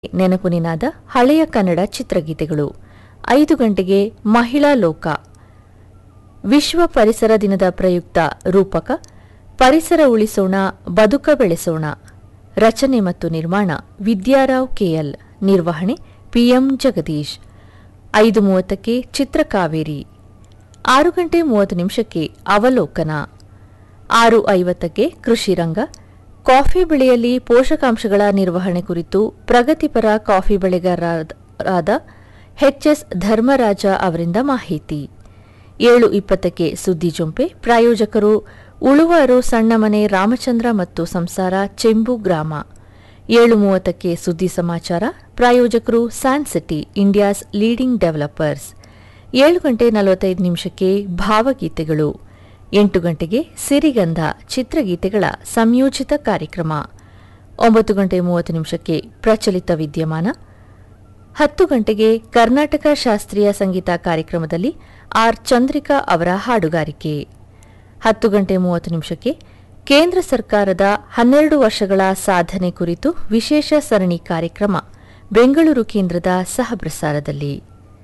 ನೆನಪು ನಿನಾದ ಹಳೆಯ ಕನ್ನಡ ಚಿತ್ರಗೀತೆಗಳು ಐದು ಗಂಟೆಗೆ ಮಹಿಳಾ ಲೋಕ ವಿಶ್ವ ಪರಿಸರ ದಿನದ ಪ್ರಯುಕ್ತ ರೂಪಕ ಪರಿಸರ ಉಳಿಸೋಣ ಬದುಕ ಬೆಳೆಸೋಣ ರಚನೆ ಮತ್ತು ನಿರ್ಮಾಣ ವಿದ್ಯಾರಾವ್ ಕೆಎಲ್ ನಿರ್ವಹಣೆ ಪಿಎಂ ಜಗದೀಶ್ ಐದು ಮೂವತ್ತಕ್ಕೆ ಚಿತ್ರಕಾವೇರಿ ಆರು ಗಂಟೆ ಮೂವತ್ತು ನಿಮಿಷಕ್ಕೆ ಅವಲೋಕನ ಆರು ಐವತ್ತಕ್ಕೆ ಕೃಷಿ ರಂಗ ಕಾಫಿ ಬೆಳೆಯಲ್ಲಿ ಪೋಷಕಾಂಶಗಳ ನಿರ್ವಹಣೆ ಕುರಿತು ಪ್ರಗತಿಪರ ಕಾಫಿ ಬೆಳೆಗಾರರಾದ ಎಚ್ಎಸ್ ಧರ್ಮರಾಜ ಅವರಿಂದ ಮಾಹಿತಿ ಏಳು ಇಪ್ಪತ್ತಕ್ಕೆ ಸುದ್ದಿ ಜೊಂಪೆ ಪ್ರಾಯೋಜಕರು ಉಳುವಾರು ಸಣ್ಣಮನೆ ರಾಮಚಂದ್ರ ಮತ್ತು ಸಂಸಾರ ಚೆಂಬು ಗ್ರಾಮ ಏಳು ಮೂವತ್ತಕ್ಕೆ ಸುದ್ದಿ ಸಮಾಚಾರ ಪ್ರಾಯೋಜಕರು ಸ್ಯಾನ್ಸಿಟಿ ಇಂಡಿಯಾಸ್ ಲೀಡಿಂಗ್ ಡೆವಲಪರ್ಸ್ ಏಳು ಗಂಟೆ ನಲವತ್ತೈದು ನಿಮಿಷಕ್ಕೆ ಭಾವಗೀತೆಗಳು ಎಂಟು ಗಂಟೆಗೆ ಸಿರಿಗಂಧ ಚಿತ್ರಗೀತೆಗಳ ಸಂಯೋಜಿತ ಕಾರ್ಯಕ್ರಮ ಒಂಬತ್ತು ಗಂಟೆ ಮೂವತ್ತು ನಿಮಿಷಕ್ಕೆ ಪ್ರಚಲಿತ ವಿದ್ಯಮಾನ ಹತ್ತು ಗಂಟೆಗೆ ಕರ್ನಾಟಕ ಶಾಸ್ತ್ರೀಯ ಸಂಗೀತ ಕಾರ್ಯಕ್ರಮದಲ್ಲಿ ಆರ್ ಚಂದ್ರಿಕಾ ಅವರ ಹಾಡುಗಾರಿಕೆ ಹತ್ತು ಗಂಟೆ ಮೂವತ್ತು ನಿಮಿಷಕ್ಕೆ ಕೇಂದ್ರ ಸರ್ಕಾರದ ಹನ್ನೆರಡು ವರ್ಷಗಳ ಸಾಧನೆ ಕುರಿತು ವಿಶೇಷ ಸರಣಿ ಕಾರ್ಯಕ್ರಮ ಬೆಂಗಳೂರು ಕೇಂದ್ರದ ಸಹಪ್ರಸಾರದಲ್ಲಿ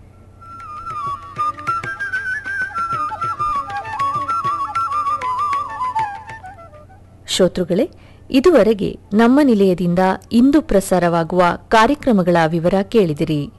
ಶ್ರೋತೃಗಳೇ ಇದುವರೆಗೆ ನಮ್ಮ ನಿಲಯದಿಂದ ಇಂದು ಪ್ರಸಾರವಾಗುವ ಕಾರ್ಯಕ್ರಮಗಳ ವಿವರ ಕೇಳಿದಿರಿ